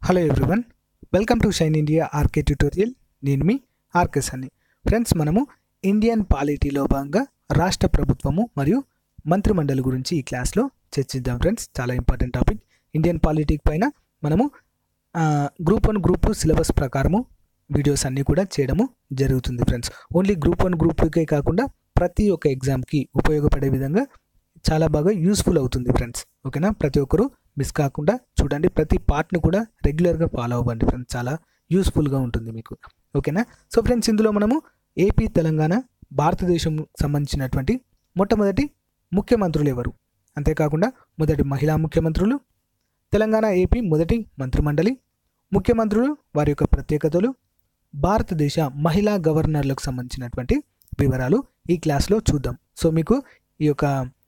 hello everyone welcome to Shine India RK tutorial నేను మీ RK Sunny friends మనము Indian పాలిటీలో భాగంగా రాష్ట్ర ప్రభుత్వము మరియు మంత్రిమండలి గురించి ఈ క్లాస్లో చర్చిద్దాం ఫ్రెండ్స్ చాలా ఇంపార్టెంట్ టాపిక్ ఇండియన్ పాలిటిక్ పైన మనము group one group two syllabus ప్రకారము వీడియోస్ అన్నీ కూడా చేయడము జరుగుతుంది friends only group one group టూకే కాకుండా ప్రతి ఒక్క ఎగ్జామ్కి ఉపయోగపడే విధంగా చాలా బాగా యూస్ఫుల్ అవుతుంది ఫ్రెండ్స్ ఓకేనా ప్రతి ఒక్కరూ మిస్ కాకుండా చూడండి ప్రతి పార్ట్ని కూడా రెగ్యులర్గా ఫాలో అవ్వండి ఫ్రెండ్స్ చాలా యూస్ఫుల్గా ఉంటుంది మీకు ఓకేనా సో ఫ్రెండ్స్ ఇందులో మనము ఏపీ తెలంగాణ భారతదేశం సంబంధించినటువంటి మొట్టమొదటి ముఖ్యమంత్రులు ఎవరు అంతేకాకుండా మొదటి మహిళా ముఖ్యమంత్రులు తెలంగాణ ఏపీ మొదటి మంత్రిమండలి ముఖ్యమంత్రులు వారి యొక్క ప్రత్యేకతలు భారతదేశ మహిళా గవర్నర్లకు సంబంధించినటువంటి వివరాలు ఈ క్లాస్లో చూద్దాం సో మీకు ఈ యొక్క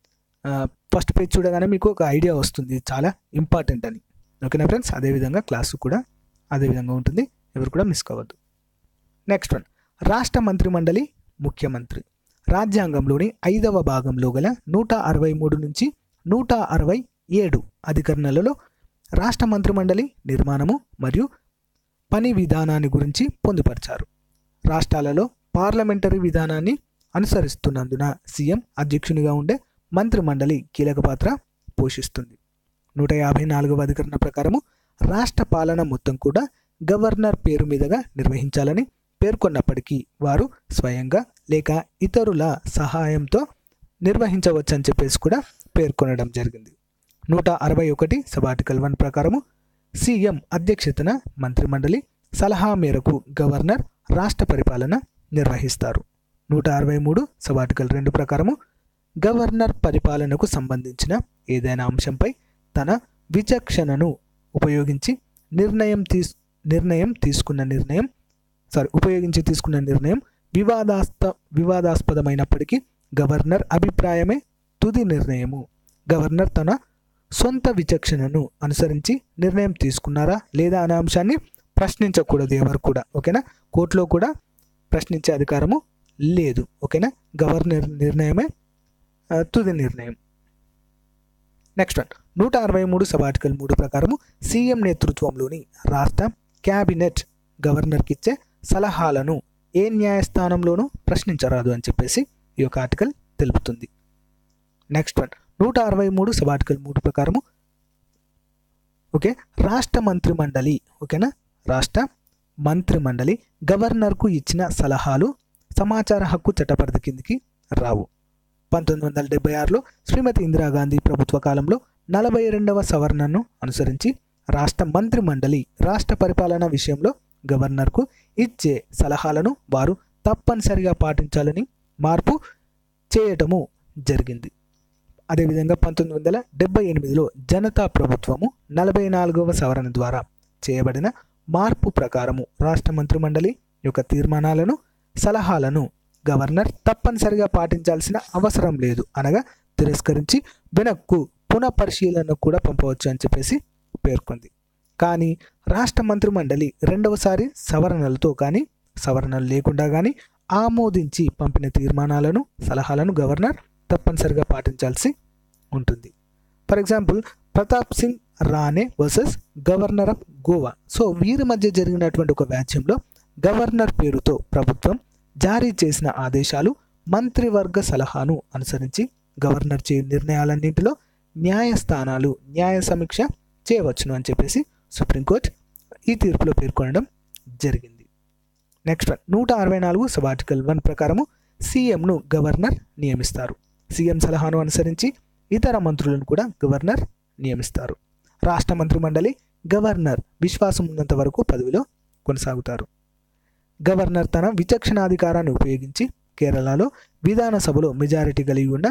ఫస్ట్ పేజ్ చూడగానే మీకు ఒక ఐడియా వస్తుంది ఇది చాలా ఇంపార్టెంట్ అని ఓకేనా ఫ్రెండ్స్ అదేవిధంగా క్లాసు కూడా అదేవిధంగా ఉంటుంది ఎవరు కూడా మిస్ కావద్దు నెక్స్ట్ వన్ రాష్ట్ర మంత్రిమండలి ముఖ్యమంత్రి రాజ్యాంగంలోని ఐదవ భాగంలో గల నూట అరవై మూడు నుంచి నూట అరవై ఏడు అధికరణలలో రాష్ట్ర మంత్రిమండలి నిర్మాణము మరియు పని విధానాన్ని గురించి పొందుపరిచారు రాష్ట్రాలలో పార్లమెంటరీ విధానాన్ని అనుసరిస్తున్నందున సీఎం అధ్యక్షునిగా ఉండే మంత్రిమండలి కీలక పాత్ర పోషిస్తుంది నూట యాభై నాలుగవ అధికరణ ప్రకారము రాష్ట్ర పాలన మొత్తం కూడా గవర్నర్ పేరు మీదుగా నిర్వహించాలని పేర్కొన్నప్పటికీ వారు స్వయంగా లేక ఇతరుల సహాయంతో నిర్వహించవచ్చని చెప్పేసి కూడా పేర్కొనడం జరిగింది నూట అరవై ఒకటి సబార్టికల్ వన్ ప్రకారము సీఎం అధ్యక్షతన మంత్రిమండలి సలహా మేరకు గవర్నర్ రాష్ట్ర పరిపాలన నిర్వహిస్తారు నూట అరవై మూడు సబార్టికల్ రెండు ప్రకారము గవర్నర్ పరిపాలనకు సంబంధించిన ఏదైనా అంశంపై తన విచక్షణను ఉపయోగించి నిర్ణయం తీస్ నిర్ణయం తీసుకున్న నిర్ణయం సారీ ఉపయోగించి తీసుకున్న నిర్ణయం వివాదాస్త వివాదాస్పదమైనప్పటికీ గవర్నర్ అభిప్రాయమే తుది నిర్ణయము గవర్నర్ తన సొంత విచక్షణను అనుసరించి నిర్ణయం తీసుకున్నారా లేదా అనే అంశాన్ని ప్రశ్నించకూడదు ఎవరు కూడా ఓకేనా కోర్టులో కూడా ప్రశ్నించే అధికారము లేదు ఓకేనా గవర్నర్ నిర్ణయమే తుది నిర్ణయం నెక్స్ట్ వన్ నూట అరవై మూడు సబ్ ఆర్టికల్ మూడు ప్రకారము సీఎం నేతృత్వంలోని రాష్ట్ర క్యాబినెట్ గవర్నర్కి ఇచ్చే సలహాలను ఏ న్యాయస్థానంలోనూ ప్రశ్నించరాదు అని చెప్పేసి ఈ యొక్క ఆర్టికల్ తెలుపుతుంది నెక్స్ట్ వన్ నూట అరవై మూడు సబ్ ఆర్టికల్ మూడు ప్రకారము ఓకే రాష్ట్ర మంత్రి మండలి ఓకేనా రాష్ట్ర మంత్రి మండలి గవర్నర్కు ఇచ్చిన సలహాలు సమాచార హక్కు చట్టపరిధి కిందికి రావు పంతొమ్మిది వందల డెబ్బై ఆరులో శ్రీమతి ఇందిరాగాంధీ ప్రభుత్వ కాలంలో నలభై రెండవ సవరణను అనుసరించి రాష్ట్ర మంత్రి మండలి రాష్ట్ర పరిపాలన విషయంలో గవర్నర్కు ఇచ్చే సలహాలను వారు తప్పనిసరిగా పాటించాలని మార్పు చేయటము జరిగింది అదేవిధంగా పంతొమ్మిది వందల డెబ్బై ఎనిమిదిలో జనతా ప్రభుత్వము నలభై నాలుగవ సవరణ ద్వారా చేయబడిన మార్పు ప్రకారము రాష్ట్ర మంత్రిమండలి యొక్క తీర్మానాలను సలహాలను గవర్నర్ తప్పనిసరిగా పాటించాల్సిన అవసరం లేదు అనగా తిరస్కరించి వెనక్కు పునఃపరిశీలనకు కూడా పంపవచ్చు అని చెప్పేసి పేర్కొంది కానీ రాష్ట్ర మంత్రిమండలి రెండవసారి సవరణలతో కానీ సవరణలు లేకుండా కానీ ఆమోదించి పంపిన తీర్మానాలను సలహాలను గవర్నర్ తప్పనిసరిగా పాటించాల్సి ఉంటుంది for example Pratap Singh Rane versus governor of Goa so వీరి మధ్య జరిగినటువంటి ఒక వ్యాజ్యంలో గవర్నర్ పేరుతో ప్రభుత్వం జారీ చేసిన ఆదేశాలు మంత్రివర్గ సలహాను అనుసరించి గవర్నర్ చే నిర్ణయాలన్నింటిలో న్యాయస్థానాలు న్యాయ సమీక్ష చేయవచ్చును అని చెప్పేసి సుప్రీంకోర్టు ఈ తీర్పులో పేర్కొనడం జరిగింది నెక్స్ట్ వన్ నూట అరవై నాలుగు సబ్ ఆర్టికల్ వన్ ప్రకారము సీఎంను గవర్నర్ నియమిస్తారు సీఎం సలహాను అనుసరించి ఇతర మంత్రులను కూడా గవర్నర్ నియమిస్తారు రాష్ట్ర మంత్రిమండలి గవర్నర్ విశ్వాసం ఉన్నంత వరకు పదవిలో కొనసాగుతారు గవర్నర్ తన విచక్షణాధికారాన్ని ఉపయోగించి కేరళలో విధానసభలో మెజారిటీ కలిగి ఉన్న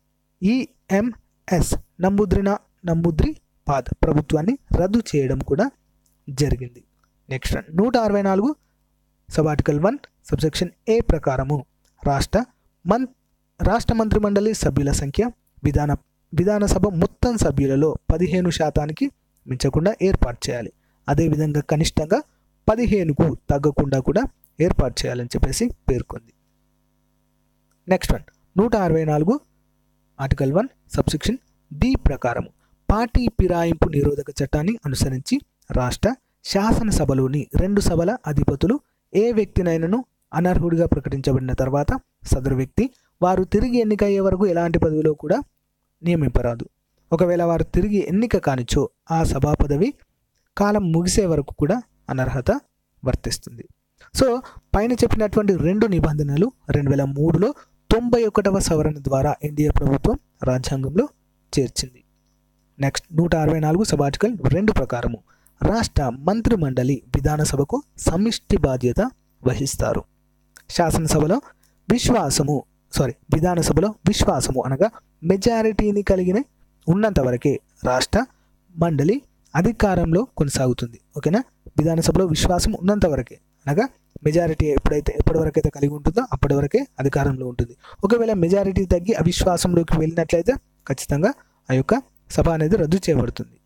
ఈఎంఎస్ నమ్ముద్రిన నమ్ముద్రి పాద్ ప్రభుత్వాన్ని రద్దు చేయడం కూడా జరిగింది నెక్స్ట్ నూట అరవై నాలుగు sub article one subsection A ప్రకారము రాష్ట్ర మన్ రాష్ట్ర మంత్రిమండలి సభ్యుల సంఖ్య విధాన విధానసభ మొత్తం సభ్యులలో పదిహేను శాతానికి మించకుండా ఏర్పాటు చేయాలి అదేవిధంగా కనిష్టంగా పదిహేనుకు తగ్గకుండా కూడా ఏర్పాటు చేయాలని చెప్పేసి పేర్కొంది నెక్స్ట్ వన్ నూట అరవై నాలుగు ఆర్టికల్ వన్ సబ్సెక్షన్ డి ప్రకారము పార్టీ ఫిరాయింపు నిరోధక చట్టాన్ని అనుసరించి రాష్ట్ర శాసనసభలోని రెండు సభల అధిపతులు ఏ వ్యక్తినైనను అనర్హుడిగా ప్రకటించబడిన తర్వాత సదరు వ్యక్తి వారు తిరిగి ఎన్నికయ్యే వరకు ఎలాంటి పదవిలో కూడా నియమింపరాదు ఒకవేళ వారు తిరిగి ఎన్నిక కానిచో ఆ సభా పదవి కాలం ముగిసే వరకు కూడా అనర్హత వర్తిస్తుంది సో పైన చెప్పినటువంటి రెండు నిబంధనలు రెండు వేల మూడులో తొంభై ఒకటవ సవరణ ద్వారా ఎన్డీఏ ప్రభుత్వం రాజ్యాంగంలో చేర్చింది నెక్స్ట్ నూట అరవై నాలుగు సబార్టికల్ రెండు ప్రకారము రాష్ట్ర మంత్రి మండలి విధానసభకు సమిష్టి బాధ్యత వహిస్తారు శాసనసభలో విశ్వాసము సారీ విధానసభలో విశ్వాసము అనగా మెజారిటీని కలిగిన ఉన్నంత వరకే రాష్ట్ర మండలి అధికారంలో కొనసాగుతుంది ఓకేనా విధానసభలో విశ్వాసం ఉన్నంత వరకే అనగా మెజారిటీ ఎప్పుడైతే ఎప్పటి వరకు అయితే కలిగి ఉంటుందో అప్పటి వరకే అధికారంలో ఉంటుంది ఒకవేళ మెజారిటీ తగ్గి అవిశ్వాసంలోకి వెళ్ళినట్లయితే ఖచ్చితంగా ఆ యొక్క సభ అనేది రద్దు చేయబడుతుంది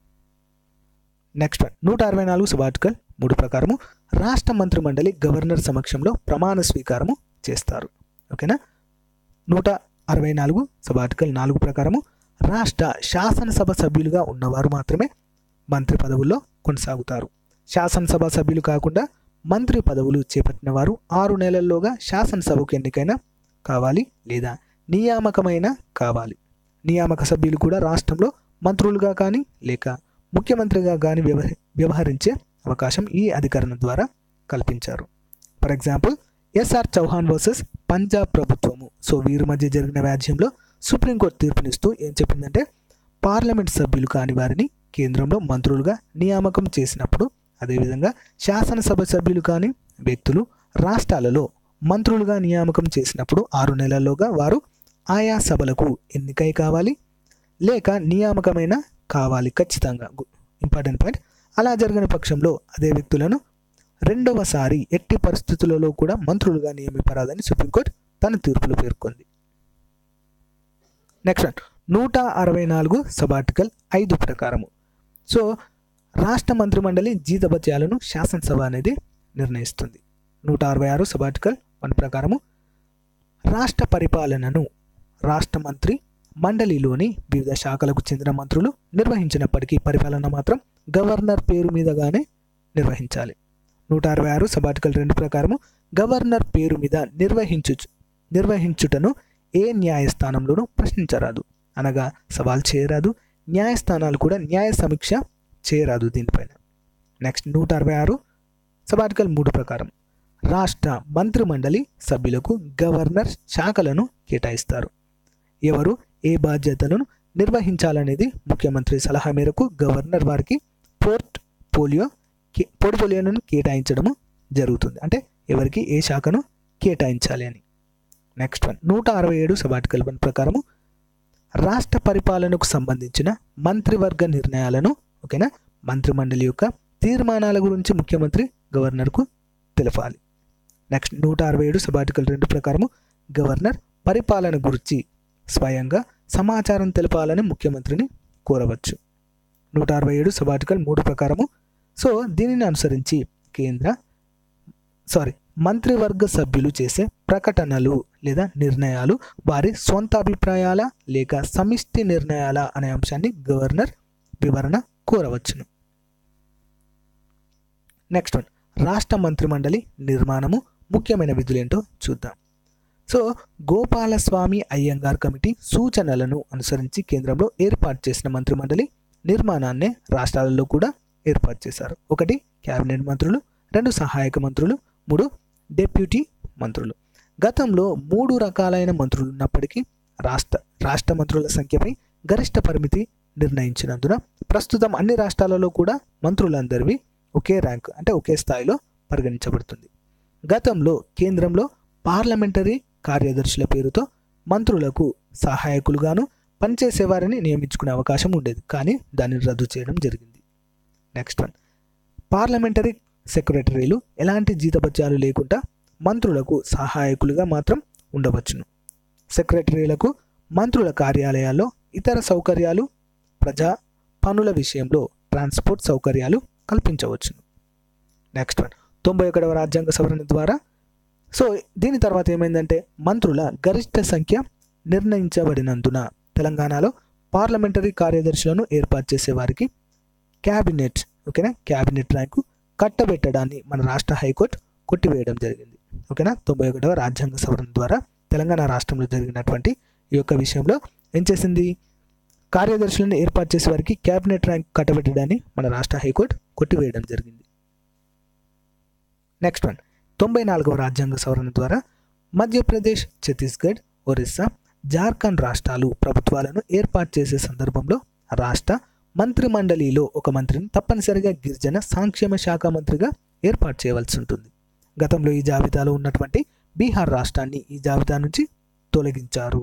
నెక్స్ట్ వన్ నూట అరవై నాలుగు సబ్ ఆర్టికల్ మూడు ప్రకారము రాష్ట్ర మంత్రి మండలి గవర్నర్ సమక్షంలో ప్రమాణ స్వీకారము చేస్తారు ఓకేనా నూట అరవై నాలుగు సబ్ ఆర్టికల్ నాలుగు ప్రకారము రాష్ట్ర శాసనసభ సభ్యులుగా ఉన్నవారు మాత్రమే మంత్రి పదవుల్లో కొనసాగుతారు శాసనసభ సభ్యులు కాకుండా మంత్రి పదవులు చేపట్టిన వారు ఆరు నెలల్లోగా శాసనసభకు ఎన్నికైనా కావాలి లేదా నియామకమైన కావాలి నియామక సభ్యులు కూడా రాష్ట్రంలో మంత్రులుగా కానీ లేక ముఖ్యమంత్రిగా కానీ వ్యవహ వ్యవహరించే అవకాశం ఈ అధికరణం ద్వారా కల్పించారు for example S R Chauhan versus Punjab ప్రభుత్వము సో వీరి మధ్య జరిగిన వ్యాజ్యంలో సుప్రీంకోర్టు తీర్పునిస్తూ ఏం చెప్పిందంటే పార్లమెంట్ సభ్యులు కాని వారిని కేంద్రంలో మంత్రులుగా నియామకం చేసినప్పుడు అదేవిధంగా శాసనసభ సభ్యులు కాని వ్యక్తులు రాష్ట్రాలలో మంత్రులుగా నియామకం చేసినప్పుడు ఆరు నెలల్లోగా వారు ఆయా సభలకు ఎన్నికై కావాలి లేక నియామకమైన కావాలి ఖచ్చితంగా ఇంపార్టెంట్ పాయింట్ అలా జరగని పక్షంలో అదే వ్యక్తులను రెండవసారి ఎట్టి పరిస్థితులలో కూడా మంత్రులుగా నియమిపరాదని సుప్రీంకోర్టు తన తీర్పులో పేర్కొంది నెక్స్ట్ వన్ నూట అరవై నాలుగు సబార్టికల్ ఐదు ప్రకారము సో రాష్ట్ర మంత్రిమండలి జీతభత్యాలను శాసనసభ అనేది నిర్ణయిస్తుంది నూట అరవై ఆరు సబార్టికల్ వన్ ప్రకారము రాష్ట్ర పరిపాలనను రాష్ట్ర మంత్రి మండలిలోని వివిధ శాఖలకు చెందిన మంత్రులు నిర్వహించినప్పటికీ పరిపాలన మాత్రం గవర్నర్ పేరు మీదగానే నిర్వహించాలి నూట అరవై ఆరు సబార్టికల్ రెండు ప్రకారము గవర్నర్ పేరు మీద నిర్వహించు నిర్వహించుటను ఏ న్యాయస్థానంలోనూ ప్రశ్నించరాదు అనగా సవాల్ చేయరాదు న్యాయస్థానాలు కూడా న్యాయ సమీక్ష చేయరాదు దీనిపైన నెక్స్ట్ నూట అరవై ఆరు సబార్టికల్ మూడు ప్రకారం రాష్ట్ర మంత్రిమండలి సభ్యులకు గవర్నర్ శాఖలను కేటాయిస్తారు ఎవరు ఏ బాధ్యతలను నిర్వహించాలనేది ముఖ్యమంత్రి సలహా మేరకు గవర్నర్ వారికి పోర్ట్ పోలియో పోర్ట్ఫోలియోను కేటాయించడము జరుగుతుంది అంటే ఎవరికి ఏ శాఖను కేటాయించాలి అని నెక్స్ట్ వన్ నూట అరవై ఏడు సబార్టికల్ వన్ ప్రకారము రాష్ట్ర పరిపాలనకు సంబంధించిన మంత్రివర్గ నిర్ణయాలను ఓకేనా మంత్రిమండలి యొక్క తీర్మానాల గురించి ముఖ్యమంత్రి గవర్నర్కు తెలపాలి నెక్స్ట్ నూట అరవై ఏడు సబార్టికల్ రెండు ప్రకారము గవర్నర్ పరిపాలన గురించి స్వయంగా సమాచారం తెలపాలని ముఖ్యమంత్రిని కోరవచ్చు నూట అరవై ఏడు సబార్టికల్ మూడు ప్రకారము సో దీనిని అనుసరించి కేంద్ర సారీ మంత్రివర్గ సభ్యులు చేసే ప్రకటనలు లేదా నిర్ణయాలు వారి సొంత అభిప్రాయాల లేక సమిష్టి నిర్ణయాల అనే అంశాన్ని గవర్నర్ వివరణ కోరవచ్చును నెక్స్ట్ వన్ రాష్ట్ర మంత్రిమండలి నిర్మాణము ముఖ్యమైన విధులేంటో చూద్దాం సో గోపాలస్వామి అయ్యంగార్ కమిటీ సూచనలను అనుసరించి కేంద్రంలో ఏర్పాటు చేసిన మంత్రిమండలి నిర్మాణాన్నే రాష్ట్రాలలో కూడా ఏర్పాటు చేశారు ఒకటి కేబినెట్ మంత్రులు రెండు సహాయక మంత్రులు మూడు డెప్యూటీ మంత్రులు గతంలో మూడు రకాలైన మంత్రులు ఉన్నప్పటికీ రాష్ట్ర రాష్ట్ర మంత్రుల సంఖ్యపై గరిష్ట పరిమితి నిర్ణయించినందున ప్రస్తుతం అన్ని రాష్ట్రాలలో కూడా మంత్రులందరివి ఒకే ర్యాంక్ అంటే ఒకే స్థాయిలో పరిగణించబడుతుంది గతంలో కేంద్రంలో పార్లమెంటరీ కార్యదర్శుల పేరుతో మంత్రులకు సహాయకులుగాను పనిచేసేవారిని నియమించుకునే అవకాశం ఉండేది కానీ దాన్ని రద్దు చేయడం జరిగింది నెక్స్ట్ వన్ పార్లమెంటరీ సెక్రటరీలు ఎలాంటి జీతభత్యాలు లేకుండా మంత్రులకు సహాయకులుగా మాత్రం ఉండవచ్చును సెక్రటరీలకు మంత్రుల కార్యాలయాల్లో ఇతర సౌకర్యాలు ప్రజా పనుల విషయంలో ట్రాన్స్పోర్ట్ సౌకర్యాలు కల్పించవచ్చును నెక్స్ట్ వన్ తొంభై ఒకటవ రాజ్యాంగ సవరణ ద్వారా సో దీని తర్వాత ఏమైందంటే మంత్రుల గరిష్ట సంఖ్య నిర్ణయించబడినందున తెలంగాణలో పార్లమెంటరీ కార్యదర్శులను ఏర్పాటు చేసే వారికి క్యాబినెట్ ఓకేనా క్యాబినెట్ ర్యాంకు కట్టబెట్టడాన్ని మన రాష్ట్ర హైకోర్టు కొట్టివేయడం జరిగింది ఓకేనా తొంభై ఒకటవ రాజ్యాంగ సవరణ ద్వారా తెలంగాణ రాష్ట్రంలో జరిగినటువంటి ఈ యొక్క విషయంలో ఏం చేసింది కార్యదర్శులను ఏర్పాటు చేసే వారికి క్యాబినెట్ ర్యాంక్ కట్టబెట్టడాన్ని మన రాష్ట్ర హైకోర్టు కొట్టివేయడం జరిగింది నెక్స్ట్ వన్ తొంభై నాలుగవ రాజ్యాంగ సవరణ ద్వారా మధ్యప్రదేశ్ ఛత్తీస్గఢ్ ఒరిస్సా జార్ఖండ్ రాష్ట్రాలు ప్రభుత్వాలను ఏర్పాటు చేసే సందర్భంలో రాష్ట్ర మంత్రి మండలిలో ఒక మంత్రిని తప్పనిసరిగా గిరిజన సంక్షేమ శాఖ మంత్రిగా ఏర్పాటు చేయవలసి ఉంటుంది గతంలో ఈ జాబితాలో ఉన్నటువంటి బీహార్ రాష్ట్రాన్ని ఈ జాబితా నుంచి తొలగించారు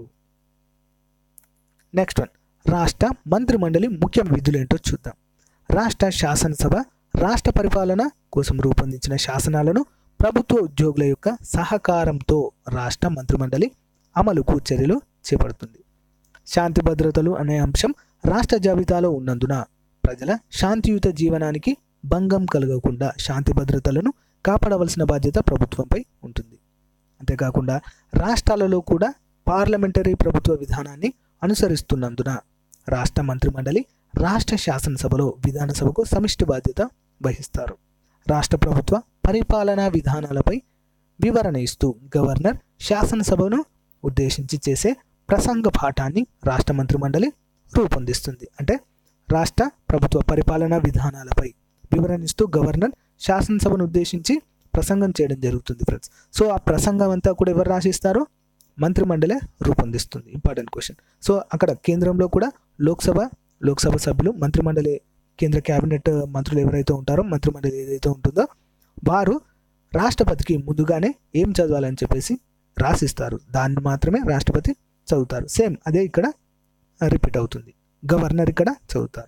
నెక్స్ట్ వన్ రాష్ట్ర మంత్రి మండలి ముఖ్య విధులు ఏంటో చూద్దాం రాష్ట్ర శాసనసభ రాష్ట్ర పరిపాలన కోసం రూపొందించిన శాసనాలను ప్రభుత్వ ఉద్యోగుల యొక్క సహకారంతో రాష్ట్ర మంత్రిమండలి అమలుకు చర్యలు చేపడుతుంది శాంతి భద్రతలు అనే అంశం రాష్ట్ర జాబితాలో ఉన్నందున ప్రజల శాంతియుత జీవనానికి భంగం కలగకుండా శాంతి భద్రతలను కాపాడవలసిన బాధ్యత ప్రభుత్వంపై ఉంటుంది అంతేకాకుండా రాష్ట్రాలలో కూడా పార్లమెంటరీ ప్రభుత్వ విధానాన్ని అనుసరిస్తున్నందున రాష్ట్ర మంత్రిమండలి రాష్ట్ర శాసనసభలో విధానసభకు సమిష్టి బాధ్యత వహిస్తారు రాష్ట్ర ప్రభుత్వ పరిపాలనా విధానాలపై వివరణ ఇస్తూ గవర్నర్ శాసనసభను ఉద్దేశించి చేసే ప్రసంగ పాఠాన్ని రాష్ట్ర మంత్రిమండలి రూపొందిస్తుంది అంటే రాష్ట్ర ప్రభుత్వ పరిపాలనా విధానాలపై వివరణిస్తూ గవర్నర్ శాసనసభను ఉద్దేశించి ప్రసంగం చేయడం జరుగుతుంది ఫ్రెండ్స్ సో ఆ ప్రసంగం అంతా కూడా ఎవరు రాసిస్తారు మంత్రిమండలే రూపొందిస్తుంది ఇంపార్టెంట్ క్వశ్చన్ సో అక్కడ కేంద్రంలో కూడా లోక్సభ లోక్సభ సభ్యులు మంత్రిమండలి కేంద్ర కేబినెట్ మంత్రులు ఎవరైతే ఉంటారో మంత్రిమండలి ఏదైతే ఉంటుందో వారు రాష్ట్రపతికి ముందుగానే ఏం చదవాలని చెప్పేసి రాసిస్తారు దాన్ని మాత్రమే రాష్ట్రపతి చదువుతారు సేమ్ అదే ఇక్కడ రిపీట్ అవుతుంది గవర్నర్ ఇక్కడ చదువుతారు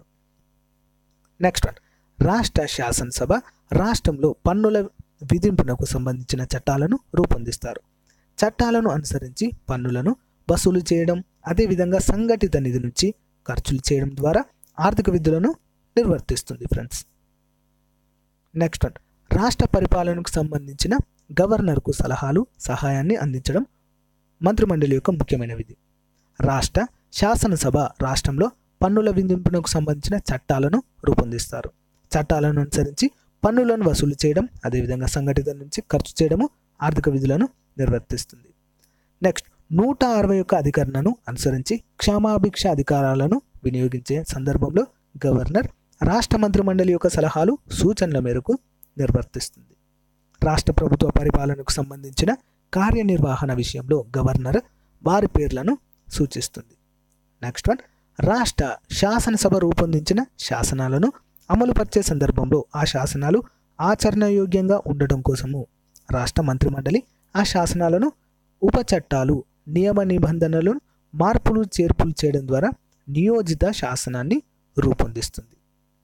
నెక్స్ట్ వన్ రాష్ట్ర శాసనసభ రాష్ట్రంలో పన్నుల విధింపునకు సంబంధించిన చట్టాలను రూపొందిస్తారు చట్టాలను అనుసరించి పన్నులను వసూలు చేయడం అదేవిధంగా సంఘటిత నిధి నుంచి ఖర్చులు చేయడం ద్వారా ఆర్థిక విధులను నిర్వర్తిస్తుంది ఫ్రెండ్స్ నెక్స్ట్ వన్ రాష్ట్ర పరిపాలనకు సంబంధించిన గవర్నర్కు సలహాలు సహాయాన్ని అందించడం మంత్రిమండలి యొక్క ముఖ్యమైన విధి రాష్ట్ర శాసనసభ రాష్ట్రంలో పన్నుల విధింపునకు సంబంధించిన చట్టాలను రూపొందిస్తారు చట్టాలను అనుసరించి పన్నులను వసూలు చేయడం అదేవిధంగా సంఘటిత నుంచి ఖర్చు చేయడము ఆర్థిక విధులను నిర్వర్తిస్తుంది నెక్స్ట్ నూట అరవై ఒక్క అధికరణను అనుసరించి క్షమాభిక్ష అధికారాలను వినియోగించే సందర్భంలో గవర్నర్ రాష్ట్ర మంత్రిమండలి యొక్క సలహాలు సూచనల మేరకు నిర్వర్తిస్తుంది రాష్ట్ర ప్రభుత్వ పరిపాలనకు సంబంధించిన కార్యనిర్వహణ విషయంలో గవర్నర్ వారి పేర్లను సూచిస్తుంది నెక్స్ట్ వన్ రాష్ట్ర శాసనసభ రూపొందించిన శాసనాలను అమలుపరిచే సందర్భంలో ఆ శాసనాలు ఆచరణయోగ్యంగా ఉండటం కోసము రాష్ట్ర మంత్రిమండలి ఆ శాసనాలను ఉప చట్టాలు నియమ నిబంధనలను మార్పులు చేర్పులు చేయడం ద్వారా నియోజిత శాసనాన్ని రూపొందిస్తుంది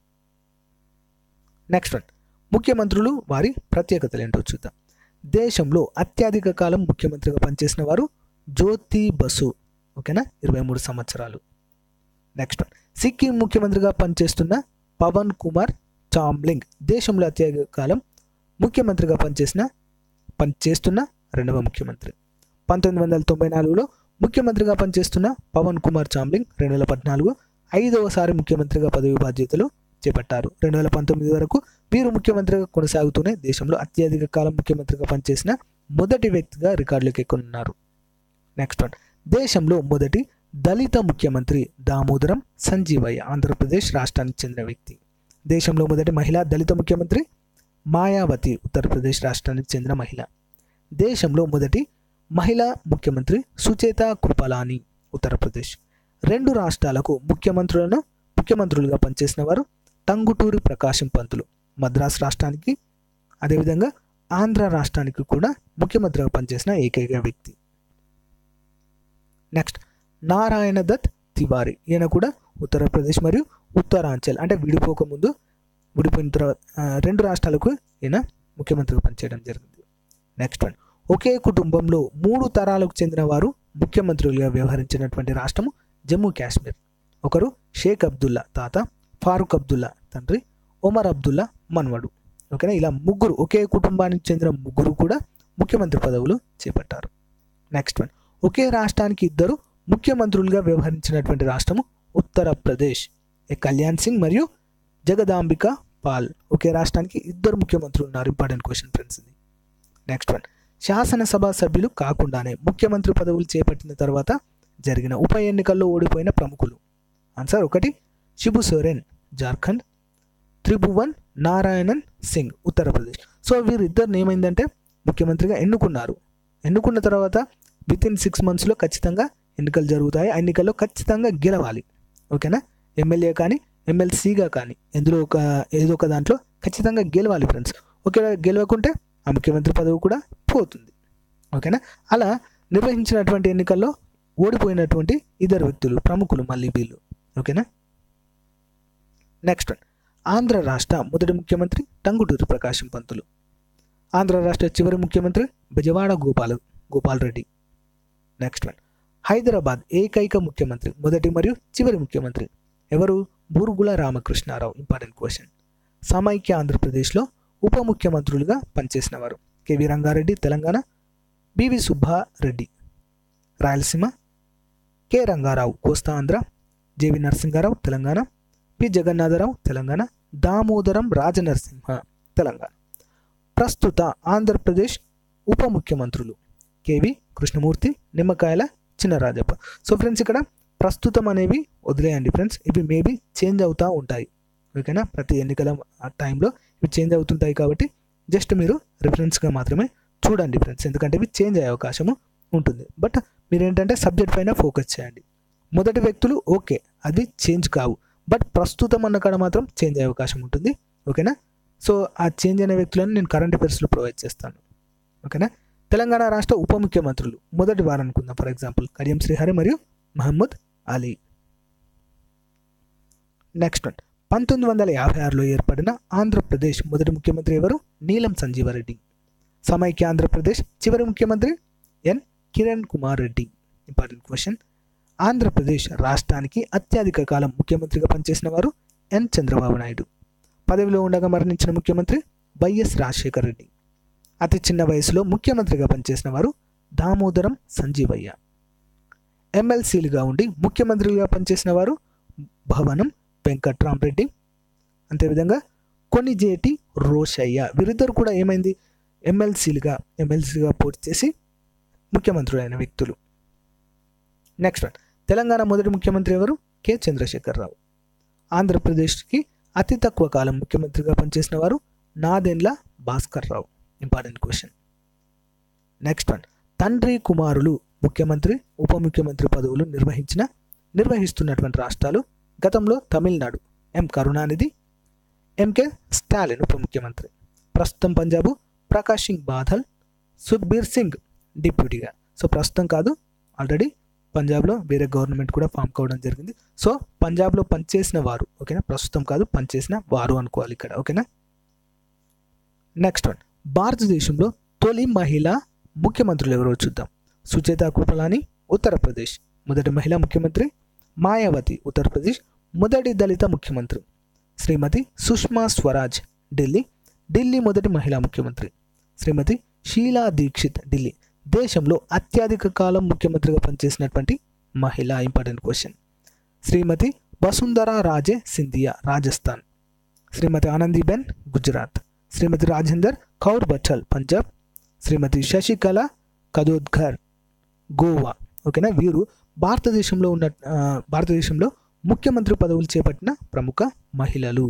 నెక్స్ట్ వన్ ముఖ్యమంత్రులు వారి ప్రత్యేకతలు ఏంటో చూద్దాం దేశంలో అత్యధిక కాలం ముఖ్యమంత్రిగా పనిచేసిన వారు జ్యోతి బసు ఓకేనా ఇరవై మూడు సంవత్సరాలు నెక్స్ట్ వన్ సిక్కిం ముఖ్యమంత్రిగా పనిచేస్తున్న పవన్ కుమార్ చామ్లింగ్ దేశంలో అత్యధిక కాలం ముఖ్యమంత్రిగా పనిచేసిన పనిచేస్తున్న రెండవ ముఖ్యమంత్రి పంతొమ్మిది వందల తొంభై నాలుగులో ముఖ్యమంత్రిగా పనిచేస్తున్న పవన్ కుమార్ చామ్లింగ్ రెండు వేల పద్నాలుగు ఐదవసారి ముఖ్యమంత్రిగా పదవి బాధ్యతలు చేపట్టారు రెండు వేల పంతొమ్మిది వరకు వీరు ముఖ్యమంత్రిగా కొనసాగుతూనే దేశంలో అత్యధిక కాలం ముఖ్యమంత్రిగా పనిచేసిన మొదటి వ్యక్తిగా రికార్డులకు ఎక్కున్నారు నెక్స్ట్ వన్ దేశంలో మొదటి దళిత ముఖ్యమంత్రి దామోదరం సంజీవయ్య ఆంధ్రప్రదేశ్ రాష్ట్రానికి చెందిన వ్యక్తి దేశంలో మొదటి మహిళా దళిత ముఖ్యమంత్రి మాయావతి ఉత్తరప్రదేశ్ రాష్ట్రానికి చెందిన మహిళ దేశంలో మొదటి మహిళా ముఖ్యమంత్రి సుచేత కృపలాని ఉత్తరప్రదేశ్ రెండు రాష్ట్రాలకు ముఖ్యమంత్రులను ముఖ్యమంత్రులుగా పనిచేసిన వారు టంగుటూరి ప్రకాశం పంతులు మద్రాసు రాష్ట్రానికి అదేవిధంగా ఆంధ్ర రాష్ట్రానికి కూడా ముఖ్యమంత్రిగా పనిచేసిన ఏకైక వ్యక్తి నెక్స్ట్ నారాయణ దత్ తివారీ ఈయన కూడా ఉత్తరప్రదేశ్ మరియు ఉత్తరాంచల్ అంటే విడిపోక ముందు విడిపోయిన తర్వాత ఆ, రెండు రాష్ట్రాలకు ఈయన ముఖ్యమంత్రిగా పనిచేయడం జరిగింది నెక్స్ట్ వన్ ఒకే కుటుంబంలో మూడు తరాలకు చెందిన వారు ముఖ్యమంత్రులుగా వ్యవహరించినటువంటి రాష్ట్రము జమ్మూ కాశ్మీర్ ఒకరు షేక్ అబ్దుల్లా తాత ఫారూక్ అబ్దుల్లా తండ్రి ఒమర్ అబ్దుల్లా మన్వడు ఓకేనా ఇలా ముగ్గురు ఒకే కుటుంబానికి చెందిన ముగ్గురు కూడా ముఖ్యమంత్రి పదవులు చేపట్టారు నెక్స్ట్ వన్ ఒకే రాష్ట్రానికి ఇద్దరు ముఖ్యమంత్రులుగా వ్యవహరించినటువంటి రాష్ట్రము ఉత్తరప్రదేశ్ ఏ కళ్యాణ్ సింగ్ మరియు జగదాంబిక పాల్ ఒకే రాష్ట్రానికి ఇద్దరు ముఖ్యమంత్రులు ఉన్నారు ఇంపార్టెంట్ క్వశ్చన్ ఫ్రెండ్స్ ఇది నెక్స్ట్ వన్ శాసనసభ సభ్యులు కాకుండానే ముఖ్యమంత్రి పదవులు చేపట్టిన తర్వాత జరిగిన ఉప ఎన్నికల్లో ఓడిపోయిన ప్రముఖులు ఆన్సర్ ఒకటి శిబు సోరెన్ జార్ఖండ్ త్రిభువన్ నారాయణన్ సింగ్ ఉత్తరప్రదేశ్ సో వీరిద్దరిని ఏమైందంటే ముఖ్యమంత్రిగా ఎన్నుకున్నారు ఎన్నుకున్న తర్వాత విత్ ఇన్ సిక్స్ మంత్స్లో ఖచ్చితంగా ఎన్నికలు జరుగుతాయి ఆ ఎన్నికల్లో ఖచ్చితంగా గెలవాలి ఓకేనా ఎమ్మెల్యే కానీ ఎమ్మెల్సీగా కానీ ఎందులో ఒక ఏదో ఒక దాంట్లో ఖచ్చితంగా గెలవాలి ఫ్రెండ్స్ ఒకవేళ గెలవకుంటే ఆ ముఖ్యమంత్రి పదవి కూడా పోతుంది ఓకేనా అలా నిర్వహించినటువంటి ఎన్నికల్లో ఓడిపోయినటువంటి ఇద్దరు వ్యక్తులు ప్రముఖులు మళ్ళీ వీళ్ళు ఓకేనా నెక్స్ట్ వన్ ఆంధ్ర రాష్ట్ర మొదటి ముఖ్యమంత్రి టంగుటూరి ప్రకాశం పంతులు ఆంధ్ర రాష్ట్ర చివరి ముఖ్యమంత్రి బెజవాడ గోపాల గోపాల్ రెడ్డి నెక్స్ట్ వన్ హైదరాబాద్ ఏకైక ముఖ్యమంత్రి మొదటి మరియు చివరి ముఖ్యమంత్రి ఎవరు బూరుగుల రామకృష్ణారావు ఇంపార్టెంట్ క్వశ్చన్ సమైక్య ఆంధ్రప్రదేశ్లో ఉప ముఖ్యమంత్రులుగా పనిచేసిన వారు K V Ranga Reddy Telangana B V Subba Reddy Rayalaseema K Ranga Rao Kosta Andhra J V Narasimha Rao Telangana P Jagannatha Rao Telangana Damodaram Raja Narasimha Telangana ప్రస్తుత ఆంధ్రప్రదేశ్ ఉప ముఖ్యమంత్రులు కేవి కృష్ణమూర్తి నిమ్మకాయల చిన్నరాజప్ప సో ఫ్రెండ్స్ ఇక్కడ ప్రస్తుతం అనేవి వదిలేయండి ఫ్రెండ్స్ ఇవి మేబీ చేంజ్ అవుతూ ఉంటాయి ఓకేనా ప్రతి ఎన్నికల టైంలో ఇవి చేంజ్ అవుతుంటాయి కాబట్టి జస్ట్ మీరు రిఫరెన్స్గా మాత్రమే చూడండి ఫ్రెండ్స్ ఎందుకంటే ఇవి చేంజ్ అయ్యే అవకాశము ఉంటుంది బట్ మీరు ఏంటంటే సబ్జెక్ట్ పైన ఫోకస్ చేయండి మొదటి వ్యక్తులు ఓకే అది చేంజ్ కావు బట్ ప్రస్తుతం అన్న కాడ మాత్రం చేంజ్ అయ్యే అవకాశం ఉంటుంది ఓకేనా సో ఆ చేంజ్ అయిన వ్యక్తులను నేను కరెంట్ అఫైర్స్లో ప్రొవైడ్ చేస్తాను ఓకేనా తెలంగాణ రాష్ట్ర ఉప ముఖ్యమంత్రులు మొదటి వారు అనుకుందాం ఫర్ ఎగ్జాంపుల్ కడియం శ్రీహరి మరియు మహమ్మద్ అలీ నెక్స్ట్ వన్ పంతొమ్మిది వందల యాభై ఆరులో ఏర్పడిన ఆంధ్రప్రదేశ్ మొదటి ముఖ్యమంత్రి ఎవరు నీలం సంజీవరెడ్డి సమైక్య ఆంధ్రప్రదేశ్ చివరి ముఖ్యమంత్రి N Kiran Kumar Reddy important question Andhra Pradesh రాష్ట్రానికి అత్యధిక కాలం ముఖ్యమంత్రిగా పనిచేసిన వారు ఎన్ చంద్రబాబు నాయుడు పదవిలో ఉండగా మరణించిన ముఖ్యమంత్రి వైఎస్ రాజశేఖర్ రెడ్డి అతి చిన్న వయసులో ముఖ్యమంత్రిగా పనిచేసిన వారు దామోదరం సంజీవయ్య ఎమ్మెల్సీలుగా ఉండి ముఖ్యమంత్రిగా పనిచేసిన వారు భవనం వెంకట్రామరెడ్డి అంతేవిధంగా కొనిజేటి రోషయ్య వీరిద్దరు కూడా ఏమైంది ఎమ్మెల్సీలుగా ఎమ్మెల్సీగా పోటీ చేసి ముఖ్యమంత్రులైన వ్యక్తులు నెక్స్ట్ వన్ తెలంగాణ మొదటి ముఖ్యమంత్రి ఎవరు కె చంద్రశేఖరరావు ఆంధ్రప్రదేశ్కి అతి తక్కువ కాలం ముఖ్యమంత్రిగా పనిచేసిన వారు Nadendla Bhaskar Rao important question next one తండ్రి కుమారులు ముఖ్యమంత్రి ఉప ముఖ్యమంత్రి పదవులు నిర్వహించిన నిర్వహిస్తున్నటువంటి రాష్ట్రాలు గతంలో తమిళనాడు ఎం కరుణానిధి ఎంకే స్టాలిన్ ఉప ముఖ్యమంత్రి ప్రస్తుతం పంజాబ్ ప్రకాష్ సింగ్ బాదల్ సుఖ్బీర్ సింగ్ డిప్యూటీగా సో ప్రస్తుతం కాదు ఆల్రెడీ పంజాబ్లో వేరే గవర్నమెంట్ కూడా ఫామ్ కావడం జరిగింది సో పంజాబ్లో పనిచేసిన వారు ఓకేనా ప్రస్తుతం కాదు పనిచేసిన వారు అనుకోవాలి ఇక్కడ ఓకేనా నెక్స్ట్ వన్ భారతదేశంలో తొలి మహిళా ముఖ్యమంత్రులు ఎవరో చూద్దాం సుచేత కృపలాని ఉత్తరప్రదేశ్ మొదటి మహిళా ముఖ్యమంత్రి మాయావతి ఉత్తరప్రదేశ్ మొదటి దళిత ముఖ్యమంత్రి శ్రీమతి సుష్మా స్వరాజ్ ఢిల్లీ ఢిల్లీ మొదటి మహిళా ముఖ్యమంత్రి శ్రీమతి షీలా దీక్షిత్ ఢిల్లీ దేశంలో అత్యధిక కాలం ముఖ్యమంత్రిగా పనిచేసినటువంటి మహిళ ఇంపార్టెంట్ క్వశ్చన్ శ్రీమతి వసుంధరా రాజే సింధియా రాజస్థాన్ శ్రీమతి ఆనందీబెన్ గుజరాత్ శ్రీమతి రాజేందర్ కౌర్ బచ్చల్ పంజాబ్ శ్రీమతి శశికళ కదోద్కర్ గోవా ఓకేనా వీరు భారతదేశంలో ఉన్న ఆ, భారతదేశంలో ముఖ్యమంత్రి పదవులు చేపట్టిన ప్రముఖ మహిళలు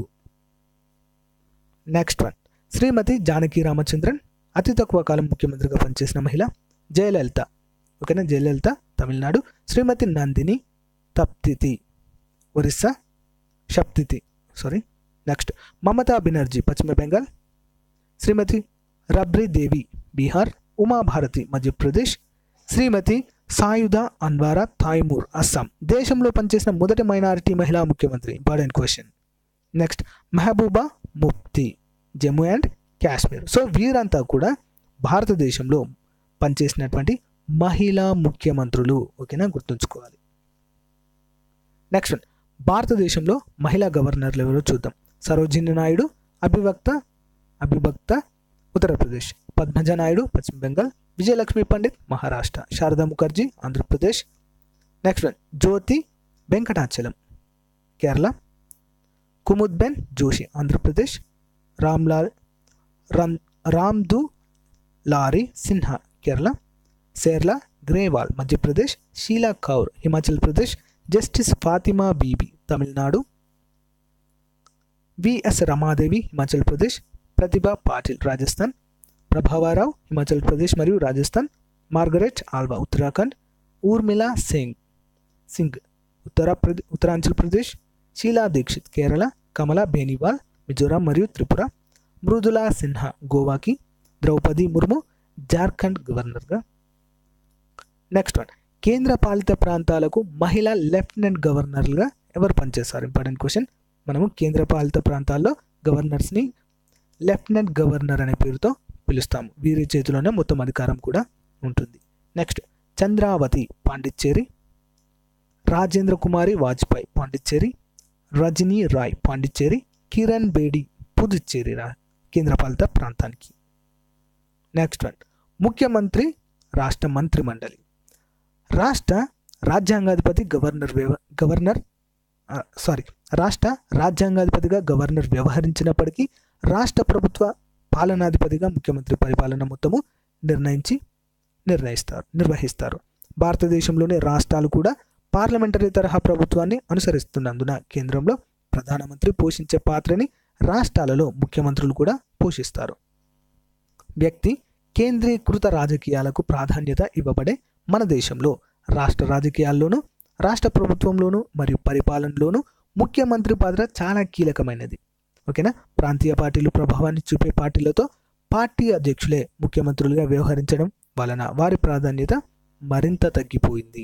నెక్స్ట్ వన్ శ్రీమతి జానకి రామచంద్రన్ అతి తక్కువ కాలం ముఖ్యమంత్రిగా పనిచేసిన మహిళ జయలలిత ఓకేనా జయలలిత తమిళనాడు శ్రీమతి నందిని తప్తితి ఒరిస్సా షప్తితి సారీ నెక్స్ట్ మమతా బెనర్జీ పశ్చిమ బెంగాల్ శ్రీమతి రబ్రీ దేవి బీహార్ ఉమాభారతి మధ్యప్రదేశ్ శ్రీమతి సాయుధ అన్వారా థాయ్మూర్ అస్సాం దేశంలో పనిచేసిన మొదటి మైనారిటీ మహిళా ముఖ్యమంత్రి important question next Mehbooba Mufti Jammu and Kashmir so వీరంతా కూడా భారతదేశంలో పనిచేసినటువంటి మహిళా ముఖ్యమంత్రులు ఓకేనా గుర్తుంచుకోవాలి నెక్స్ట్ వన్ భారతదేశంలో మహిళా గవర్నర్లు ఎవరో చూద్దాం సరోజిని నాయుడు అభివక్త అభిభక్త ఉత్తరప్రదేశ్ పద్మజ నాయుడు పశ్చిమ Bengal Vijayalakshmi Pandit Maharashtra Sharada Mukherjee Andhra Pradesh next one Jyothi Venkatachalam Kerala Kumudben Joshi Andhra Pradesh Ramlal Ram Ram Dulari Sinha Kerala Sarla Grewal Madhya Pradesh Sheila Kaur Himachal Pradesh justice Fathima Beevi Tamil Nadu V S Ramadevi Himachal Pradesh Pratibha Patil Rajasthan Prabha Rau Himachal Pradesh మరియు రాజస్థాన్ మార్గరెట్ ఆల్వా ఉత్తరాఖండ్ ఊర్మిళా సింగ్ సింగ్ ఉత్తరప్రదేశ్ ఉత్తరాంచల్ ప్రదేశ్ షీలా దీక్షిత్ కేరళ కమల బేనివాల్ మిజోరాం మరియు త్రిపుర మృదులా సిన్హా గోవాకి ద్రౌపది ముర్ము జార్ఖండ్ గవర్నర్గా నెక్స్ట్ వన్ కేంద్ర పాలిత ప్రాంతాలకు మహిళా లెఫ్టినెంట్ గవర్నర్లుగా ఎవరు పనిచేస్తారు ఇంపార్టెంట్ క్వశ్చన్ మనము కేంద్ర పాలిత ప్రాంతాల్లో గవర్నర్స్ని లెఫ్టినెంట్ గవర్నర్ అనే పేరుతో పిలుస్తాము వీరి చేతిలోనే మొత్తం అధికారం కూడా ఉంటుంది నెక్స్ట్ చంద్రావతి పాండిచ్చేరి రాజేంద్ర కుమారి వాజ్పేయి పాండిచ్చేరి రజనీ రాయ్ పాండిచ్చేరి కిరణ్ బేడి పుదుచ్చేరి రా కేంద్రపాలిత ప్రాంతానికి నెక్స్ట్ వన్ ముఖ్యమంత్రి రాష్ట్ర మంత్రి మండలి రాష్ట్ర రాజ్యాంగాధిపతి గవర్నర్ వ్యవ గవర్నర్ సారీ రాష్ట్ర రాజ్యాంగాధిపతిగా గవర్నర్ వ్యవహరించినప్పటికీ రాష్ట్ర ప్రభుత్వ పాలనాధిపతిగా ముఖ్యమంత్రి పరిపాలన మొత్తము నిర్ణయించి నిర్ణయిస్తారు నిర్వహిస్తారు భారతదేశంలోని రాష్ట్రాలు కూడా పార్లమెంటరీ తరహా ప్రభుత్వాన్ని అనుసరిస్తున్నందున కేంద్రంలో ప్రధానమంత్రి పోషించే పాత్రని రాష్ట్రాలలో ముఖ్యమంత్రులు కూడా పోషిస్తారు వ్యక్తి కేంద్రీకృత రాజకీయాలకు ప్రాధాన్యత ఇవ్వబడే మన దేశంలో రాష్ట్ర రాజకీయాల్లోనూ రాష్ట్ర ప్రభుత్వంలోనూ మరియు పరిపాలనలోనూ ముఖ్యమంత్రి పాత్ర చాలా కీలకమైనది ఓకేనా ప్రాంతీయ పార్టీలు ప్రభావాన్ని చూపే పార్టీలతో పార్టీ అధ్యక్షులే ముఖ్యమంత్రులుగా వ్యవహరించడం వలన వారి ప్రాధాన్యత మరింత తగ్గిపోయింది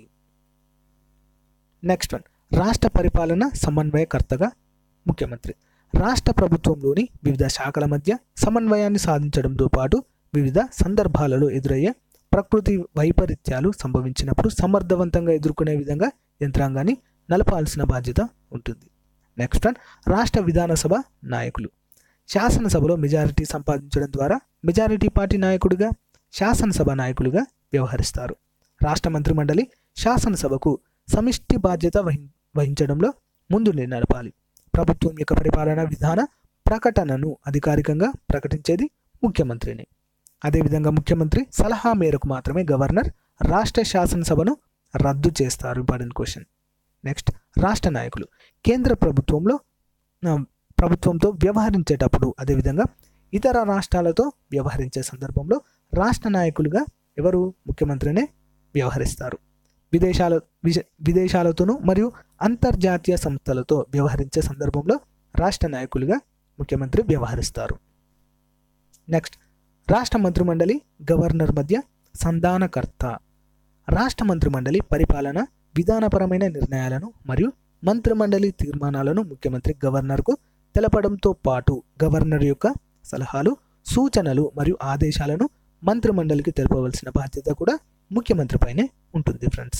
నెక్స్ట్ వన్ రాష్ట్ర పరిపాలన సమన్వయకర్తగా ముఖ్యమంత్రి రాష్ట్ర ప్రభుత్వంలోని వివిధ శాఖల మధ్య సమన్వయాన్ని సాధించడంతో పాటు వివిధ సందర్భాలలో ఎదురయ్యే ప్రకృతి వైపరీత్యాలు సంభవించినప్పుడు సమర్థవంతంగా ఎదుర్కొనే విధంగా యంత్రాంగాన్ని నలపాల్సిన బాధ్యత ఉంటుంది నెక్స్ట్ వన్ రాష్ట్ర విధానసభ నాయకులు శాసనసభలో మెజారిటీ సంపాదించడం ద్వారా మెజారిటీ పార్టీ నాయకుడిగా శాసనసభ నాయకులుగా వ్యవహరిస్తారు రాష్ట్ర మంత్రిమండలి శాసనసభకు సమిష్టి బాధ్యత వహి వహించడంలో ముందు నడపాలి ప్రభుత్వం యొక్క పరిపాలన విధాన ప్రకటనను అధికారికంగా ప్రకటించేది ముఖ్యమంత్రిని అదేవిధంగా ముఖ్యమంత్రి సలహా మేరకు మాత్రమే గవర్నర్ రాష్ట్ర శాసనసభను రద్దు చేస్తారు ఇంపార్టెంట్ క్వశ్చన్ నెక్స్ట్ రాష్ట్ర నాయకులు కేంద్ర ప్రభుత్వంలో ఆ, ప్రభుత్వంతో వ్యవహరించేటప్పుడు అదేవిధంగా ఇతర రాష్ట్రాలతో వ్యవహరించే సందర్భంలో రాష్ట్ర నాయకులుగా ఎవరు ముఖ్యమంత్రినే వ్యవహరిస్తారు విదేశాల విజ- విదేశాలతోనూ మరియు అంతర్జాతీయ సంస్థలతో వ్యవహరించే సందర్భంలో రాష్ట్ర నాయకులుగా ముఖ్యమంత్రి వ్యవహరిస్తారు నెక్స్ట్ రాష్ట్ర మంత్రిమండలి గవర్నర్ మధ్య సంధానకర్త రాష్ట్ర మంత్రిమండలి పరిపాలన విధానపరమైన నిర్ణయాలను మరియు మంత్రిమండలి తీర్మానాలను ముఖ్యమంత్రి గవర్నర్కు తెలపడంతో పాటు గవర్నర్ యొక్క సలహాలు సూచనలు మరియు ఆదేశాలను మంత్రిమండలికి తెలపవలసిన బాధ్యత కూడా ముఖ్యమంత్రిపైనే ఉంటుంది ఫ్రెండ్స్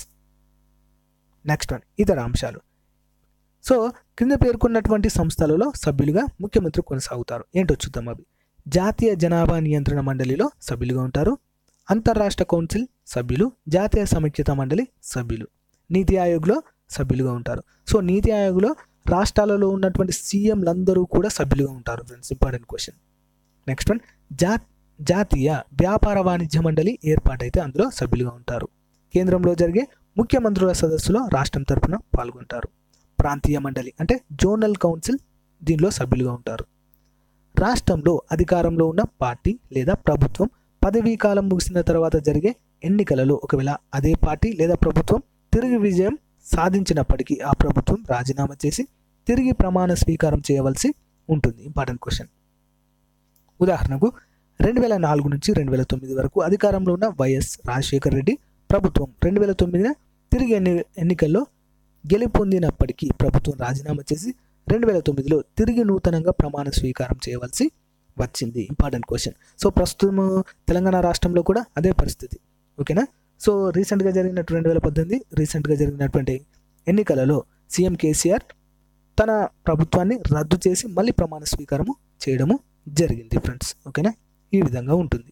నెక్స్ట్ వన్ ఇతర అంశాలు సో కింద పేర్కొన్నటువంటి సంస్థలలో సభ్యులుగా ముఖ్యమంత్రి కొనసాగుతారు ఏంటో చూద్దాం అవి జాతీయ జనాభా నియంత్రణ మండలిలో సభ్యులుగా ఉంటారు అంతర్రాష్ట్ర కౌన్సిల్ సభ్యులు జాతీయ సమైక్యత మండలి సభ్యులు నీతి ఆయోగ్లో సభ్యులుగా ఉంటారు సో నీతి ఆయోగ్లో రాష్ట్రాలలో ఉన్నటువంటి సీఎంలందరూ కూడా సభ్యులుగా ఉంటారు friends important question next one జా జాతీయ వ్యాపార వాణిజ్య మండలి ఏర్పాటైతే అందులో సభ్యులుగా ఉంటారు కేంద్రంలో జరిగే ముఖ్యమంత్రుల సదస్సులో రాష్ట్రం తరపున పాల్గొంటారు ప్రాంతీయ మండలి అంటే జోనల్ కౌన్సిల్ దీనిలో సభ్యులుగా ఉంటారు రాష్ట్రంలో అధికారంలో ఉన్న పార్టీ లేదా ప్రభుత్వం పదవీ కాలం ముగిసిన తర్వాత జరిగే ఎన్నికలలో ఒకవేళ అదే పార్టీ లేదా ప్రభుత్వం తిరిగి విజయం సాధించినప్పటికీ ఆ ప్రభుత్వం రాజీనామా చేసి తిరిగి ప్రమాణ స్వీకారం చేయవలసి ఉంటుంది ఇంపార్టెంట్ క్వశ్చన్ ఉదాహరణకు రెండు వేల నాలుగు నుంచి రెండు వేల తొమ్మిది వరకు అధికారంలో ఉన్న వైఎస్ రాజశేఖర్ రెడ్డి ప్రభుత్వం రెండు వేల తొమ్మిదిన తిరిగి ఎన్ని ఎన్నికల్లో గెలుపొందినప్పటికీ ప్రభుత్వం రాజీనామా చేసి రెండు వేల తొమ్మిదిలో తిరిగి నూతనంగా ప్రమాణ స్వీకారం చేయవలసి వచ్చింది ఇంపార్టెంట్ క్వశ్చన్ సో ప్రస్తుతం తెలంగాణ రాష్ట్రంలో కూడా అదే పరిస్థితి ఓకేనా సో రీసెంట్గా జరిగినటువంటి రెండు వేల పద్దెనిమిది రీసెంట్గా జరిగినటువంటి ఎన్నికలలో సీఎం కేసీఆర్ తన ప్రభుత్వాన్ని రద్దు చేసి మళ్ళీ ప్రమాణ స్వీకారము చేయడము జరిగింది ఫ్రెండ్స్ ఓకేనా ఈ విధంగా ఉంటుంది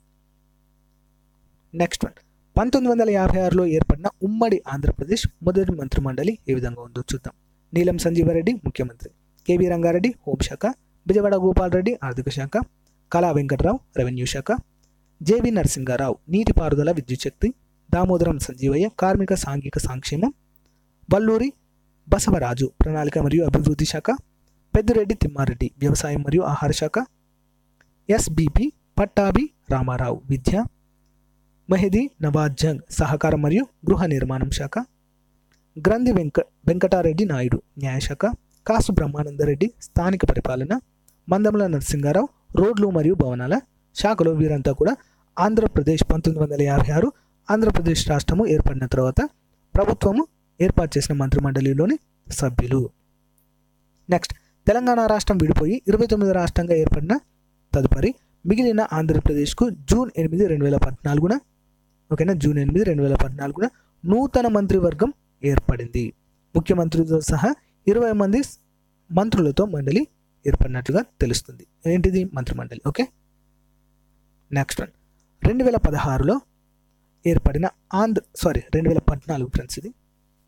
నెక్స్ట్ వన్ పంతొమ్మిది వందల యాభై ఆరులో ఏర్పడిన ఉమ్మడి ఆంధ్రప్రదేశ్ మొదటి మంత్రిమండలి ఏ విధంగా ఉందో చూద్దాం నీలం సంజీవారెడ్డి ముఖ్యమంత్రి కేవీ రంగారెడ్డి హోంశాఖ బిజవాడ గోపాల్ రెడ్డి ఆర్థిక శాఖ కళా వెంకట్రావు రెవెన్యూ శాఖ జేవి నరసింగారావు నీటిపారుదల విద్యుత్ శక్తి దామోదరం సంజీవయ్య కార్మిక సాంఘిక సంక్షేమం వల్లూరి బసవరాజు ప్రణాళిక మరియు అభివృద్ధి శాఖ పెద్దిరెడ్డి తిమ్మారెడ్డి వ్యవసాయం మరియు ఆహార శాఖ ఎస్బిపి పట్టాభి రామారావు విద్య మెహదీ నవాజ్ జంగ్ సహకారం మరియు గృహ నిర్మాణం శాఖ గ్రంథి వెంక వెంకటారెడ్డి నాయుడు న్యాయశాఖ కాసు బ్రహ్మానందరెడ్డి స్థానిక పరిపాలన మందముల నరసింగారావు రోడ్లు మరియు భవనాల శాఖలో వీరంతా కూడా ఆంధ్రప్రదేశ్ పంతొమ్మిది వందల యాభై ఆరు ఆంధ్రప్రదేశ్ రాష్ట్రము ఏర్పడిన తర్వాత ప్రభుత్వము ఏర్పాటు చేసిన మంత్రిమండలిలోని సభ్యులు నెక్స్ట్ తెలంగాణ రాష్ట్రం విడిపోయి ఇరవై తొమ్మిది రాష్ట్రంగా ఏర్పడిన తదుపరి మిగిలిన ఆంధ్రప్రదేశ్కు జూన్ ఎనిమిది రెండు వేల పద్నాలుగున ఓకేనా జూన్ ఎనిమిది రెండు వేల పద్నాలుగున నూతన మంత్రివర్గం ఏర్పడింది ముఖ్యమంత్రితో సహా ఇరవై మంది మంత్రులతో మండలి ఏర్పడినట్లుగా తెలుస్తుంది ఏంటిది మంత్రిమండలి ఓకే నెక్స్ట్ వన్ రెండు వేల పదహారులో ఏర్పడిన ఆంధ్ర సారీ రెండు వేల పద్నాలుగు ఫ్రెండ్స్ ఇది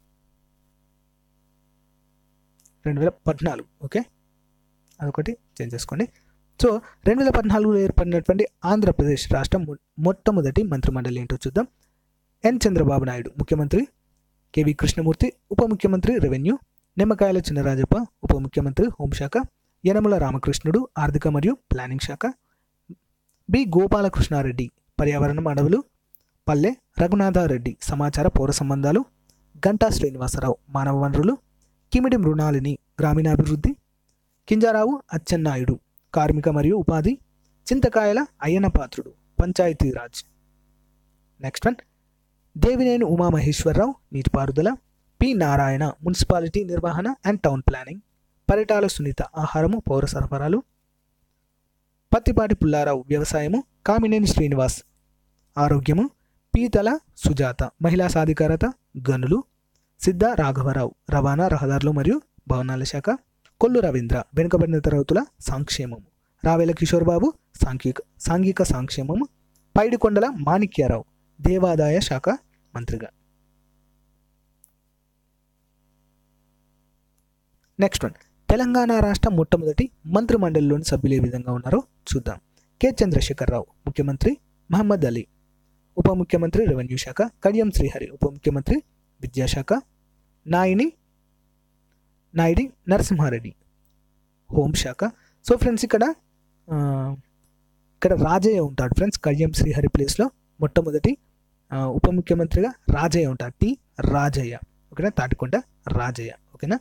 రెండు వేల పద్నాలుగు ఓకే అదొకటి చేంజ్ చేసుకోండి సో రెండు వేల పద్నాలుగులో ఏర్పడినటువంటి ఆంధ్రప్రదేశ్ రాష్ట్రం మొ- మొట్టమొదటి మంత్రిమండలి ఏంటో చూద్దాం ఎన్ చంద్రబాబు నాయుడు ముఖ్యమంత్రి కెవి కృష్ణమూర్తి ఉప ముఖ్యమంత్రి రెవెన్యూ నిమ్మకాయల చినరాజప్ప ఉప ముఖ్యమంత్రి హోంశాఖ యనమల రామకృష్ణుడు ఆర్థిక మరియు ప్లానింగ్ శాఖ బి గోపాలకృష్ణారెడ్డి పర్యావరణం అడవులు పల్లె రఘునాథారెడ్డి సమాచార పౌర సంబంధాలు గంటా శ్రీనివాసరావు మానవ వనరులు కిమిడి మృణాలిని గ్రామీణాభివృద్ధి కింజారావు అచ్చెన్నాయుడు కార్మిక మరియు ఉపాధి చింతకాయల అయ్యన పాత్రుడు పంచాయతీరాజ్ నెక్స్ట్ వన్ దేవినేని ఉమామహేశ్వరరావు నీటిపారుదల పి నారాయణ మున్సిపాలిటీ నిర్వహణ and town planning Paritala Sunitha ఆహారము పౌర సరఫరాలు పత్తిపాటి పుల్లారావు వ్యవసాయము కామినేని శ్రీనివాస్ ఆరోగ్యము పీతల సుజాత మహిళా సాధికారత గనులు సిద్ధ రాఘవరావు రవాణా రహదారులు మరియు భవనాల శాఖ కొల్లు రవీంద్ర వెనుకబడిన తరగతుల సంక్షేమము రావేల కిషోర్ బాబు సాంఘిక సాంఘిక సంక్షేమము పైడికొండల మాణిక్యారావు దేవాదాయ శాఖ మంత్రిగా నెక్స్ట్ వన్ తెలంగాణ రాష్ట్ర మొట్టమొదటి మంత్రిమండలిలోని సభ్యులు ఏ విధంగా ఉన్నారో చూద్దాం కె చంద్రశేఖరరావు ముఖ్యమంత్రి మహమ్మద్ అలీ ఉప ముఖ్యమంత్రి రెవెన్యూ శాఖ కడియం శ్రీహరి ఉప ముఖ్యమంత్రి విద్యాశాఖ నాయిని నాయుడి నరసింహారెడ్డి హోంశాఖ సో ఫ్రెండ్స్ ఇక్కడ ఆ, ఇక్కడ రాజయ్య ఉంటాడు ఫ్రెండ్స్ కడియం శ్రీహరి ప్లేస్లో మొట్టమొదటి ఆ, ఉప ముఖ్యమంత్రిగా రాజయ్య ఉంటాడు టి రాజయ్య ఓకేనా తాటికొండ రాజయ్య ఓకేనా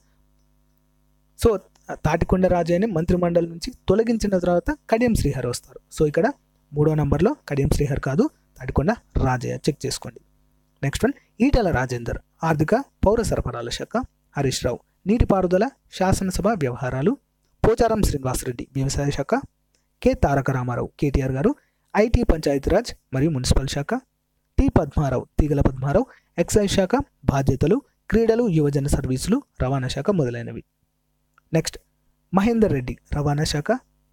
సో తాటికొండ రాజయ్యని మంత్రిమండలి నుంచి తొలగించిన తర్వాత కడియం శ్రీహరి వస్తారు సో ఇక్కడ మూడో నంబర్లో కడియం శ్రీహరి కాదు తాటికొండ రాజయ్య చెక్ చేసుకోండి నెక్స్ట్ వన్ ఈటల రాజేందర్ ఆర్థిక పౌర సరఫరాల శాఖ హరీష్ రావు నీటిపారుదల శాసనసభ వ్యవహారాలు పోచారం శ్రీనివాసరెడ్డి వ్యవసాయ శాఖ కె తారక రామారావు కేటీఆర్ గారు ఐటీ పంచాయతీరాజ్ మరియు మున్సిపల్ శాఖ టి పద్మారావు తీగల పద్మారావు ఎక్సైజ్ శాఖ బాధ్యతలు క్రీడలు యువజన సర్వీసులు రవాణా శాఖ మొదలైనవి నెక్స్ట్ మహేందర్ రెడ్డి రవాణా శాఖ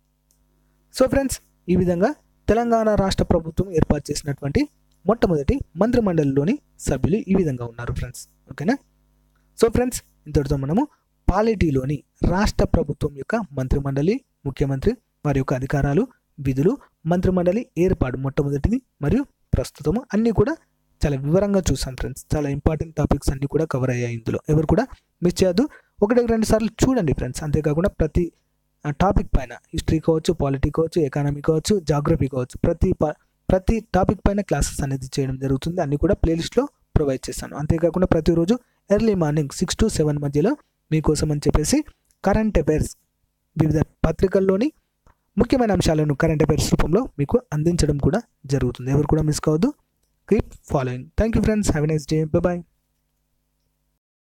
సో ఫ్రెండ్స్ ఈ విధంగా తెలంగాణ రాష్ట్ర ప్రభుత్వం ఏర్పాటు చేసినటువంటి మొట్టమొదటి మంత్రిమండలిలోని సభ్యులు ఈ విధంగా ఉన్నారు ఫ్రెండ్స్ ఓకేనా సో ఫ్రెండ్స్ ఇంతటితో మనము పాలిటీలోని రాష్ట్ర ప్రభుత్వం యొక్క మంత్రిమండలి ముఖ్యమంత్రి వారి యొక్క అధికారాలు విధులు మంత్రిమండలి ఏర్పాటు మొట్టమొదటిది మరియు ప్రస్తుతము అన్నీ కూడా చాలా వివరంగా చూసాం ఫ్రెండ్స్ చాలా ఇంపార్టెంట్ టాపిక్స్ అన్నీ కూడా కవర్ అయ్యాయి ఇందులో ఎవరు కూడా మిస్ చేయొద్దు ఒకటి రెండు సార్లు చూడండి ఫ్రెండ్స్ అంతేకాకుండా ప్రతి టాపిక్ పైన హిస్టరీ కావచ్చు పాలిటీ కావచ్చు ఎకానమీ కావచ్చు జాగ్రఫీ కావచ్చు ప్రతి ప- ప్రతి టాపిక్ పైన క్లాసెస్ అనేది చేయడం జరుగుతుంది అన్ని కూడా ప్లేలిస్ట్లో ప్రొవైడ్ చేస్తాను అంతేకాకుండా ప్రతిరోజు early morning six to seven మధ్యలో మీకోసం అని చెప్పేసి కరెంట్ అఫైర్స్ వివిధ పత్రికల్లోని ముఖ్యమైన అంశాలను కరెంట్ అఫైర్స్ రూపంలో మీకు అందించడం కూడా జరుగుతుంది ఎవరు కూడా మిస్ కావద్దు keep following thank you friends have a nice day bye